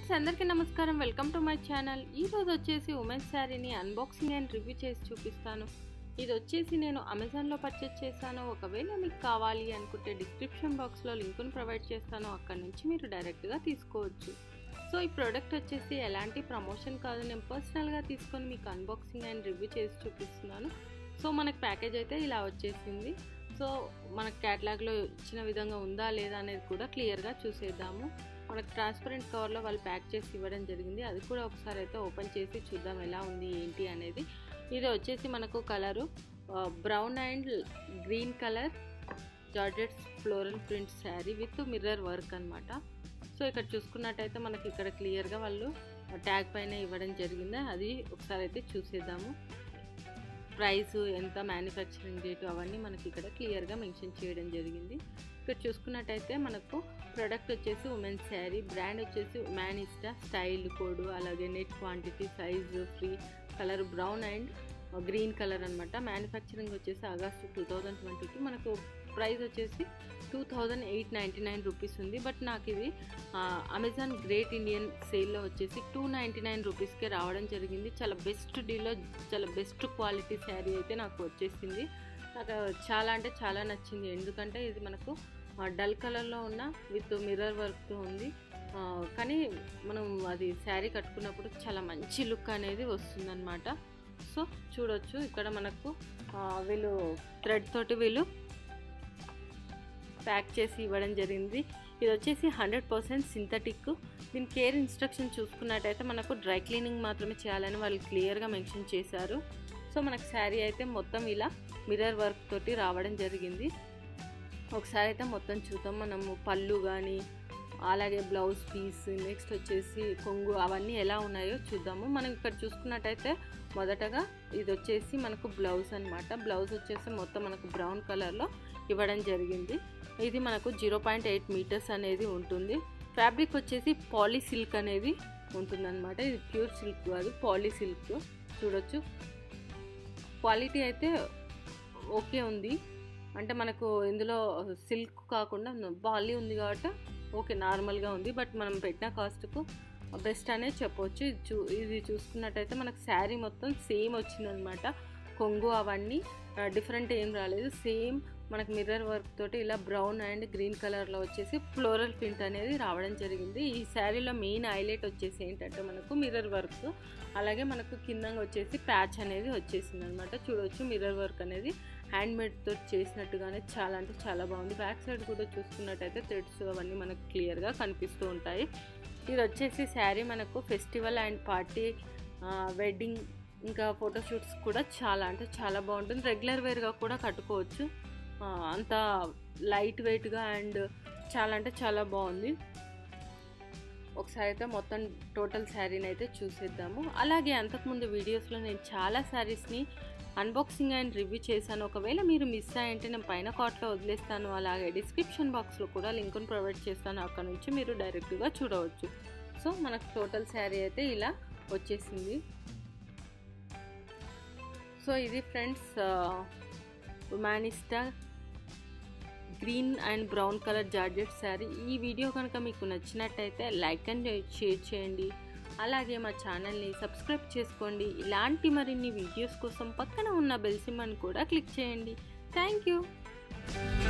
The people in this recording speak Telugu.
ఫ్రెండ్స్ అందరికీ నమస్కారం వెల్కమ్ టు మై ఛానల్ ఈ రోజు వచ్చేసి ఉమెన్స్ శారీని అన్బాక్సింగ్ అండ్ రివ్యూ చేసి చూపిస్తాను ఇది వచ్చేసి నేను అమెజాన్లో పర్చేస్ చేశాను ఒకవేళ మీకు కావాలి అనుకుంటే డిస్క్రిప్షన్ బాక్స్లో లింకును ప్రొవైడ్ చేస్తాను అక్కడ నుంచి మీరు డైరెక్ట్గా తీసుకోవచ్చు సో ఈ ప్రోడక్ట్ వచ్చేసి ఎలాంటి ప్రమోషన్ కాదు నేను పర్సనల్గా తీసుకొని మీకు అన్బాక్సింగ్ అండ్ రివ్యూ చేసి చూపిస్తున్నాను సో మనకు ప్యాకేజ్ అయితే ఇలా వచ్చేసింది సో మనకు క్యాటలాగ్లో ఇచ్చిన విధంగా ఉందా లేదా అనేది కూడా క్లియర్గా చూసేద్దాము మనకు ట్రాన్స్పరెంట్ కవర్లో వాళ్ళు ప్యాక్ చేసి ఇవ్వడం జరిగింది అది కూడా ఒకసారి అయితే ఓపెన్ చేసి చూద్దాం ఎలా ఉంది ఏంటి అనేది ఇది వచ్చేసి మనకు colour brown and green colour georgettes floral print sari with mirror work అనమాట సో ఇక్కడ చూసుకున్నట్టయితే మనకి ఇక్కడ క్లియర్గా వాళ్ళు ట్యాగ్ పైన ఇవ్వడం జరిగింది అది ఒకసారి అయితే చూసేద్దాము ప్రైస్ ఎంత మ్యానుఫ్యాక్చరింగ్ డేట్ అవన్నీ మనకి ఇక్కడ క్లియర్గా మెన్షన్ చేయడం జరిగింది ఇక్కడ చూసుకున్నట్టయితే మనకు ప్రోడక్ట్ వచ్చేసి ఉమెన్స్ శారీ బ్రాండ్ వచ్చేసి మ్యానిస్టా స్టైల్ కోడ్ అలాగే net quantity size free colour brown and green colour అనమాట మ్యానుఫ్యాక్చరింగ్ వచ్చేసి ఆగస్టు టూ థౌజండ్ ట్వంటీకి మనకు ప్రైస్ వచ్చేసి two thousand eight ninety nine rupees ఉంది బట్ నాకు ఇది అమెజాన్ గ్రేట్ ఇండియన్ సేల్లో వచ్చేసి టూ నైంటీ నైన్ రూపీస్కే రావడం జరిగింది చాలా బెస్ట్ డీలో చాలా బెస్ట్ క్వాలిటీ శారీ అయితే నాకు వచ్చేసింది నాకు చాలా అంటే చాలా నచ్చింది ఎందుకంటే ఇది మనకు డల్ కలర్లో ఉన్న విత్ మిర్రర్ వర్క్తో ఉంది కానీ మనం అది శారీ కట్టుకున్నప్పుడు చాలా మంచి లుక్ అనేది వస్తుందన్నమాట సో చూడొచ్చు ఇక్కడ మనకు వీళ్ళు థ్రెడ్ తోటి వీళ్ళు ప్యాక్ చేసి ఇవ్వడం జరిగింది ఇది వచ్చేసి హండ్రెడ్ పర్సెంట్ సింథటిక్ దీని కేర్ ఇన్స్ట్రక్షన్ చూసుకున్నట్టయితే మనకు డ్రై క్లీనింగ్ మాత్రమే చేయాలని వాళ్ళు క్లియర్గా మెన్షన్ చేశారు సో మనకు శారీ అయితే మొత్తం ఇలా మిర్రర్ వర్క్ తోటి రావడం జరిగింది ఒకసారి అయితే మొత్తం చూద్దాం మనము పళ్ళు కానీ అలాగే బ్లౌజ్ పీస్ నెక్స్ట్ వచ్చేసి కొంగు అవన్నీ ఎలా ఉన్నాయో చూద్దాము మనం ఇక్కడ చూసుకున్నట్టయితే మొదటగా ఇది వచ్చేసి మనకు బ్లౌజ్ అనమాట బ్లౌజ్ వచ్చేసి మొత్తం మనకు బ్రౌన్ కలర్లో ఇవ్వడం జరిగింది ఇది మనకు జీరో పాయింట్ ఎయిట్ మీటర్స్ అనేది ఉంటుంది ఫ్యాబ్రిక్ వచ్చేసి పాలీ సిల్క్ అనేది ఉంటుందన్నమాట ఇది ప్యూర్ సిల్క్ కాదు పాలీ సిల్క్ చూడొచ్చు క్వాలిటీ అయితే ఓకే ఉంది అంటే మనకు ఇందులో సిల్క్ కాకుండా బాలీ ఉంది కాబట్టి ఓకే నార్మల్గా ఉంది బట్ మనం పెట్టిన కాస్ట్కు బెస్ట్ అనే చెప్పవచ్చు ఇది చూ ఇది చూసుకున్నట్టయితే మనకు శారీ మొత్తం సేమ్ వచ్చిందనమాట కొంగు అవన్నీ డిఫరెంట్ ఏం రాలేదు సేమ్ మనకు మిర్రర్ వర్క్ తోటి ఇలా బ్రౌన్ అండ్ గ్రీన్ కలర్లో వచ్చేసి ఫ్లోరల్ ప్రింట్ అనేది రావడం జరిగింది ఈ శారీలో మెయిన్ హైలైట్ వచ్చేసి ఏంటంటే మనకు మిర్రర్ వర్క్ అలాగే మనకు కిందంగా వచ్చేసి ప్యాచ్ అనేది వచ్చేసింది అనమాట చూడవచ్చు మిర్రర్ వర్క్ అనేది హ్యాండ్మేడ్తో చేసినట్టుగానే చాలా అంటే చాలా బాగుంది బ్యాక్ సైడ్ కూడా చూసుకున్నట్టయితే థ్రెడ్స్ అవన్నీ మనకు క్లియర్గా కనిపిస్తూ ఉంటాయి ఇది వచ్చేసి శారీ మనకు ఫెస్టివల్ అండ్ పార్టీ వెడ్డింగ్ ఇంకా ఫోటోషూట్స్ కూడా చాలా అంటే చాలా బాగుంటుంది రెగ్యులర్ వేర్గా కూడా కట్టుకోవచ్చు అంత లైట్ వెయిట్గా అండ్ చాలా అంటే చాలా బాగుంది ఒకసారి అయితే మొత్తం టోటల్ శారీని అయితే చూసేద్దాము అలాగే అంతకుముందు వీడియోస్లో నేను చాలా శారీస్ని అన్బాక్సింగ్ అండ్ రివ్యూ చేశాను ఒకవేళ మీరు మిస్ అయ్యంటే నేను పైన కార్ట్లో వదిలేస్తాను అలాగే డిస్క్రిప్షన్ బాక్స్లో కూడా లింకును ప్రొవైడ్ చేస్తాను అక్కడ నుంచి మీరు డైరెక్ట్గా చూడవచ్చు సో మనకు టోటల్ శారీ అయితే ఇలా వచ్చేసింది సో ఇది ఫ్రెండ్స్ ఉమానిస్టా green and brown colour georgette sari ఈ వీడియో కనుక మీకు నచ్చినట్టయితే లైక్ అండ్ షేర్ చేయండి అలాగే మా ఛానల్ని సబ్స్క్రైబ్ చేసుకోండి ఇలాంటి మరిన్ని వీడియోస్ కోసం పక్కన ఉన్న బెల్ సిమ్మని కూడా క్లిక్ చేయండి థ్యాంక్ యూ